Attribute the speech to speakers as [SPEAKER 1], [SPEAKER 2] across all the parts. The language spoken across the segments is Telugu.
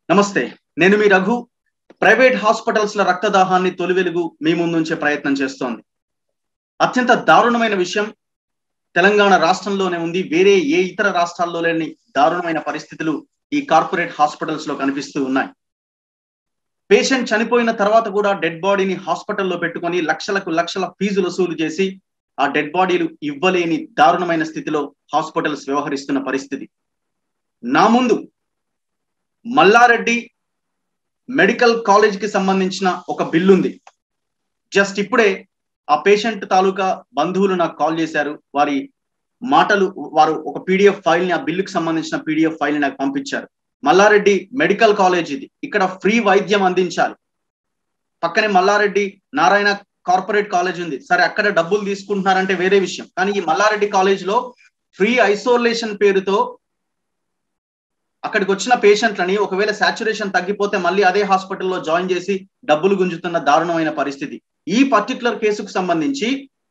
[SPEAKER 1] నమస్తే నేను మీ రఘు ప్రైవేట్ హాస్పిటల్స్ ల రక్తదాహాన్ని తొలి వెలుగు మీ ముందుంచే ప్రయత్నం చేస్తోంది అత్యంత దారుణమైన విషయం తెలంగాణ రాష్ట్రంలోనే ఉంది వేరే ఏ ఇతర రాష్ట్రాల్లో లేని దారుణమైన పరిస్థితులు ఈ కార్పొరేట్ హాస్పిటల్స్ లో కనిపిస్తూ ఉన్నాయి పేషెంట్ చనిపోయిన తర్వాత కూడా డెడ్ బాడీని హాస్పిటల్లో పెట్టుకొని లక్షలకు లక్షల ఫీజులు వసూలు చేసి ఆ డెడ్ బాడీలు ఇవ్వలేని దారుణమైన స్థితిలో హాస్పిటల్స్ వ్యవహరిస్తున్న పరిస్థితి నా ముందు మల్లారెడ్డి మెడికల్ కాలేజ్ కి సంబంధించిన ఒక బిల్లు ఉంది జస్ట్ ఇప్పుడే ఆ పేషెంట్ తాలూకా బంధువులు నాకు కాల్ చేశారు వారి మాటలు వారు ఒక పీడిఎఫ్ ఫైల్ ని ఆ బిల్లుకి సంబంధించిన పీడిఎఫ్ ఫైల్ ని నాకు పంపించారు మల్లారెడ్డి మెడికల్ కాలేజ్ ఇది ఇక్కడ ఫ్రీ వైద్యం అందించాలి పక్కనే మల్లారెడ్డి నారాయణ కార్పొరేట్ కాలేజ్ ఉంది సరే అక్కడ డబ్బులు తీసుకుంటున్నారంటే వేరే విషయం కానీ ఈ మల్లారెడ్డి కాలేజ్ లో ఫ్రీ ఐసోలేషన్ పేరుతో అక్కడికి వచ్చిన పేషెంట్లని ఒకవేళ సాచురేషన్ తగ్గిపోతే మళ్ళీ అదే హాస్పిటల్లో జాయిన్ చేసి డబ్బులు గుంజుతున్న దారుణమైన పరిస్థితి ఈ పర్టికులర్ కేసుకు సంబంధించి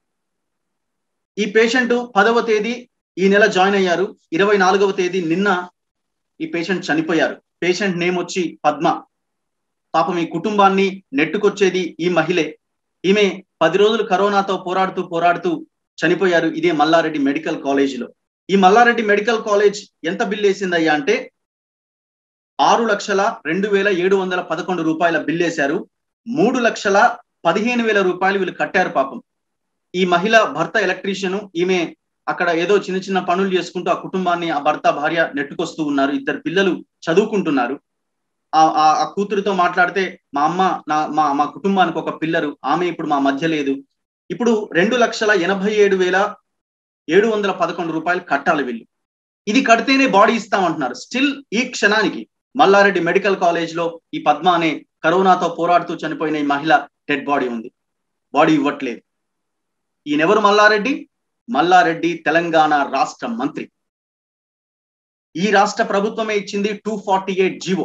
[SPEAKER 1] ఈ పేషెంట్ పదవ తేదీ ఈ నెల జాయిన్ అయ్యారు ఇరవై నాలుగవ తేదీ నిన్న ఈ పేషెంట్ చనిపోయారు పేషెంట్ నేమ్ వచ్చి పద్మ పాపం ఈ కుటుంబాన్ని నెట్టుకొచ్చేది ఈ మహిళే ఈమె పది రోజులు కరోనాతో పోరాడుతూ పోరాడుతూ చనిపోయారు ఇదే మల్లారెడ్డి మెడికల్ కాలేజీలో ఈ మల్లారెడ్డి మెడికల్ కాలేజ్ ఎంత బిల్ వేసిందయ్యా అంటే ఆరు లక్షల రెండు వేల ఏడు వందల పదకొండు రూపాయల బిల్ వేశారు మూడు లక్షల పదిహేను వేల రూపాయలు వీళ్ళు కట్టారు పాపం ఈ మహిళ భర్త ఎలక్ట్రీషియన్ ఈమె అక్కడ ఏదో చిన్న చిన్న పనులు చేసుకుంటూ ఆ కుటుంబాన్ని ఆ భర్త భార్య నెట్టుకొస్తూ ఉన్నారు ఇద్దరు పిల్లలు చదువుకుంటున్నారు ఆ ఆ కూతురితో మాట్లాడితే మా అమ్మ నా మా మా కుటుంబానికి ఒక పిల్లరు ఆమె ఇప్పుడు మా మధ్య లేదు ఇప్పుడు రెండు లక్షల ఎనభై ఏడు వేల ఏడు వందల పదకొండు రూపాయలు కట్టాలి వీళ్ళు ఇది కడితేనే బాడీ ఇస్తామంటున్నారు స్టిల్ ఈ క్షణానికి మల్లారెడ్డి మెడికల్ కాలేజ్ లో ఈ పద్మ అనే కరోనాతో పోరాడుతూ చనిపోయిన ఈ మహిళ డెడ్ బాడీ ఉంది బాడీ ఇవ్వట్లేదు ఈయనెవరు మల్లారెడ్డి మల్లారెడ్డి తెలంగాణ రాష్ట్ర మంత్రి ఈ రాష్ట్ర ప్రభుత్వమే ఇచ్చింది టూ ఫార్టీ ఎయిట్ జీవో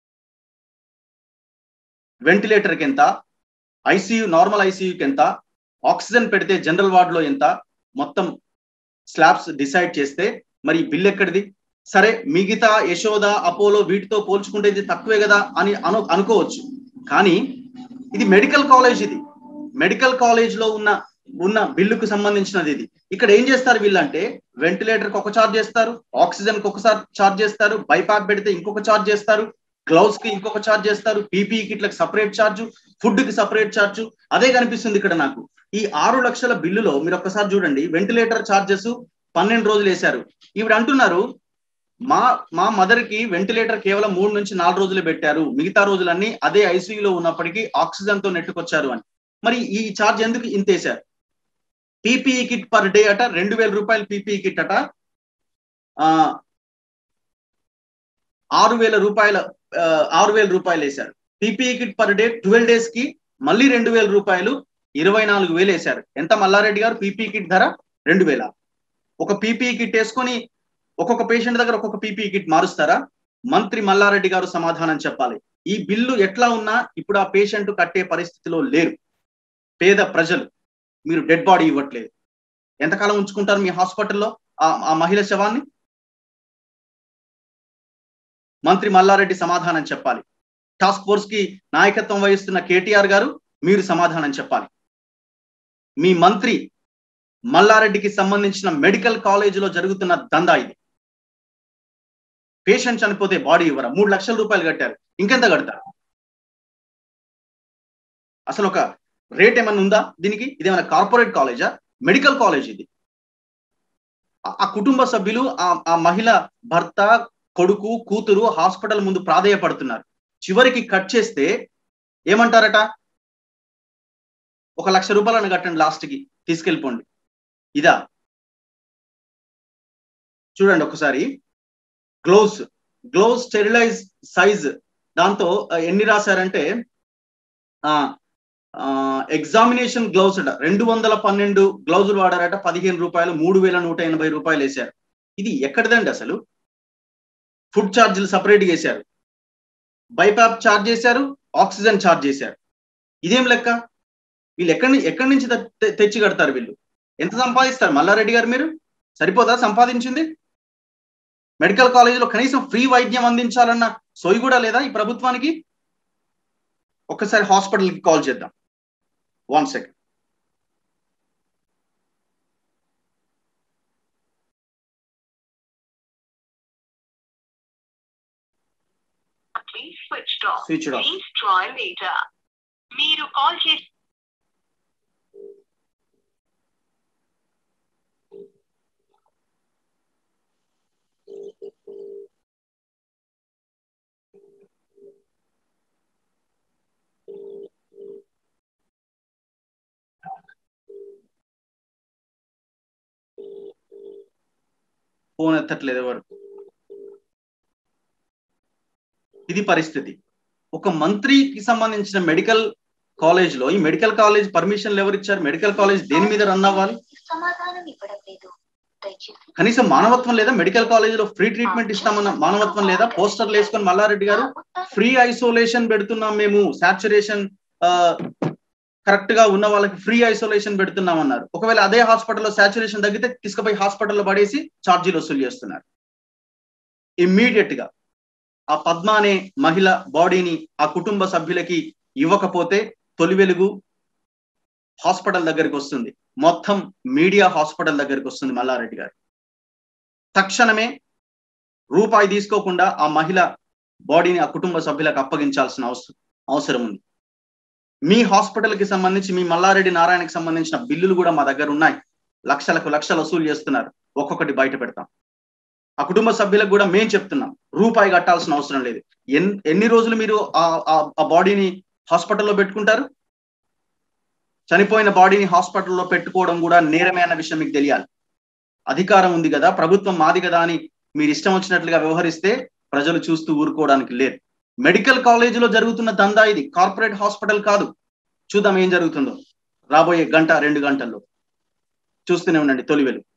[SPEAKER 1] వెంటిలేటర్కి ఎంత ఐసీయూ నార్మల్ ఐసీయూకి ఎంత ఆక్సిజన్ పెడితే జనరల్ వార్డులో ఎంత మొత్తం స్లాబ్స్ డిసైడ్ చేస్తే మరి బిల్ ఎక్కడిది సరే మిగతా యశోద అపోలో వీటితో పోల్చుకుంటే ఇది తక్కువే కదా అని అను అనుకోవచ్చు కానీ ఇది మెడికల్ కాలేజ్ ఇది మెడికల్ కాలేజ్ లో ఉన్న ఉన్న బిల్లుకు సంబంధించినది ఇది ఇక్కడ ఏం చేస్తారు వీళ్ళంటే వెంటిలేటర్ కి ఒక చార్జ్ చేస్తారు ఆక్సిజన్ కి ఒకసారి చార్జ్ చేస్తారు బైపాప్ పెడితే ఇంకొక చార్జ్ చేస్తారు గ్లౌస్ కి ఇంకొక చార్జ్ చేస్తారు పీపీ కిట్లకు సపరేట్ ఛార్జ్ ఫుడ్ కి సపరేట్ ఛార్జ్ అదే కనిపిస్తుంది ఇక్కడ నాకు ఈ ఆరు లక్షల బిల్లులో మీరు ఒక్కసారి చూడండి వెంటిలేటర్ ఛార్జెస్ పన్నెండు రోజులు వేశారు ఈవిడ అంటున్నారు మా మా మదర్ కి వెంటిలేటర్ కేవలం మూడు నుంచి నాలుగు రోజులు పెట్టారు మిగతా రోజులన్నీ అదే ఐసీయూలో ఉన్నప్పటికీ ఆక్సిజన్ తో నెట్టుకొచ్చారు అని మరి ఈ ఛార్జ్ ఎందుకు ఇంతేశారు పీపీఈ కిట్ పర్ డే అట రెండు వేల రూపాయలు పీపీఈ కిట్ అట ఆరు వేల రూపాయల ఆరు వేల రూపాయలు వేశారు PPE kit per day twelve days కి మళ్ళీ రెండు వేల రూపాయలు ఇరవై నాలుగు వేలు వేశారు ఎంత మల్లారెడ్డి గారు పీపీ కిట్ ధర రెండు వేల ఒక పీపీ కిట్ వేసుకొని ఒక్కొక్క పేషెంట్ దగ్గర ఒక్కొక్క పీపీ కిట్ మారుస్తారా మంత్రి మల్లారెడ్డి గారు సమాధానం చెప్పాలి ఈ బిల్లు ఎట్లా ఉన్నా ఇప్పుడు ఆ పేషెంట్ కట్టే పరిస్థితిలో లేరు పేద ప్రజలు మీరు డెడ్ బాడీ ఇవ్వట్లేదు ఎంతకాలం ఉంచుకుంటారు మీ హాస్పిటల్లో ఆ మహిళ శవాన్ని మంత్రి మల్లారెడ్డి సమాధానం చెప్పాలి టాస్క్ ఫోర్స్ కి నాయకత్వం వహిస్తున్న కేటీఆర్ గారు మీరు సమాధానం చెప్పాలి మీ మంత్రి మల్లారెడ్డికి సంబంధించిన మెడికల్ కాలేజీలో జరుగుతున్న దందా ఇది పేషెంట్ చనిపోతే బాడీ ఇవ్వరా మూడు లక్షల రూపాయలు కట్టారు ఇంకెంత కడతారు అసలు ఒక రేట్ ఏమన్నా ఉందా దీనికి ఇదేమైనా కార్పొరేట్ కాలేజా మెడికల్ కాలేజ్ ఇది ఆ కుటుంబ సభ్యులు ఆ మహిళ భర్త కొడుకు కూతురు హాస్పిటల్ ముందు ప్రాధేయపడుతున్నారు చివరికి కట్ చేస్తే ఏమంటారట ఒక లక్ష రూపాయలను కట్టండి లాస్ట్కి తీసుకెళ్ళిపోండి ఇదా చూడండి ఒకసారి గ్లోవ్స్ గ్లోవ్స్ స్టెరిలైజ్ సైజ్ దాంతో ఎన్ని రాశారంటే ఎగ్జామినేషన్ గ్లౌస్ అట రెండు వందల పన్నెండు గ్లౌజులు వాడారట పదిహేను రూపాయలు మూడు వేల నూట ఎనభై రూపాయలు వేశారు ఇది ఎక్కడిదండి అసలు ఫుడ్ ఛార్జీలు సపరేట్ వేశారు బైపాప్ ఛార్జ్ చేశారు ఆక్సిజన్ ఛార్జ్ చేశారు ఇదేం లెక్క వీళ్ళు ఎక్కడి ఎక్కడి నుంచి తెచ్చి కడతారు వీళ్ళు ఎంత సంపాదిస్తారు మల్లారెడ్డి గారు మీరు సరిపోదా సంపాదించింది మెడికల్ కాలేజీలో కనీసం ఫ్రీ వైద్యం అందించాలన్న సోయి కూడా లేదా ఈ ప్రభుత్వానికి ఒక్కసారి హాస్పిటల్కి కాల్ చేద్దాం one second
[SPEAKER 2] Please switched off.
[SPEAKER 1] Switched off.
[SPEAKER 2] Please try later. మీరు కాల్ చేసి
[SPEAKER 1] ఫోన్ ఎత్తట్లేదు ఎవరు ఇది పరిస్థితి ఒక మంత్రికి సంబంధించిన మెడికల్ కాలేజ్ లో ఈ మెడికల్ కాలేజ్ పర్మిషన్లు ఎవరు ఇచ్చారు మెడికల్ కాలేజ్ దేని మీద రన్ అవ్వాలి
[SPEAKER 3] సమాధానం ఇవ్వడం లేదు దయచేసి
[SPEAKER 1] కనీసం మానవత్వం లేదా మెడికల్ కాలేజ్ లో ఫ్రీ ట్రీట్మెంట్ ఇస్తామన్న మానవత్వం లేదా పోస్టర్లు వేసుకొని మల్లారెడ్డి గారు ఫ్రీ ఐసోలేషన్ పెడుతున్నాం మేము సాచురేషన్ కరెక్ట్ గా ఉన్న వాళ్ళకి ఫ్రీ ఐసోలేషన్ పెడుతున్నాం అన్నారు ఒకవేళ అదే హాస్పిటల్లో సాచురేషన్ తగ్గితే తీసుకుపోయి హాస్పిటల్లో పడేసి ఛార్జీలు వసూలు చేస్తున్నారు ఇమ్మీడియట్ గా ఆ పద్మ అనే మహిళ బాడీని ఆ కుటుంబ సభ్యులకి ఇవ్వకపోతే తొలి వెలుగు హాస్పిటల్ దగ్గరికి వస్తుంది మొత్తం మీడియా హాస్పిటల్ దగ్గరికి వస్తుంది మల్లారెడ్డి గారు తక్షణమే రూపాయి తీసుకోకుండా ఆ మహిళ బాడీని ఆ కుటుంబ సభ్యులకు అప్పగించాల్సిన అవసరం అవసరం ఉంది మీ హాస్పిటల్ కి సంబంధించి మీ మల్లారెడ్డి నారాయణకి సంబంధించిన బిల్లులు కూడా మా దగ్గర ఉన్నాయి లక్షలకు లక్షలు వసూలు చేస్తున్నారు ఒక్కొక్కటి బయట పెడతాం ఆ కుటుంబ సభ్యులకు కూడా మేం చెప్తున్నాం రూపాయి కట్టాల్సిన అవసరం లేదు ఎన్ ఎన్ని రోజులు మీరు ఆ బాడీని హాస్పిటల్లో పెట్టుకుంటారు చనిపోయిన బాడీని హాస్పిటల్లో పెట్టుకోవడం కూడా నేరమే అన్న విషయం మీకు తెలియాలి అధికారం ఉంది కదా ప్రభుత్వం మాది కదా అని మీరు ఇష్టం వచ్చినట్లుగా వ్యవహరిస్తే ప్రజలు చూస్తూ ఊరుకోవడానికి లేదు మెడికల్ కాలేజీలో జరుగుతున్న దందా ఇది కార్పొరేట్ హాస్పిటల్ కాదు చూద్దాం ఏం జరుగుతుందో రాబోయే గంట రెండు గంటల్లో చూస్తూనే ఉండండి తొలి వెలుగు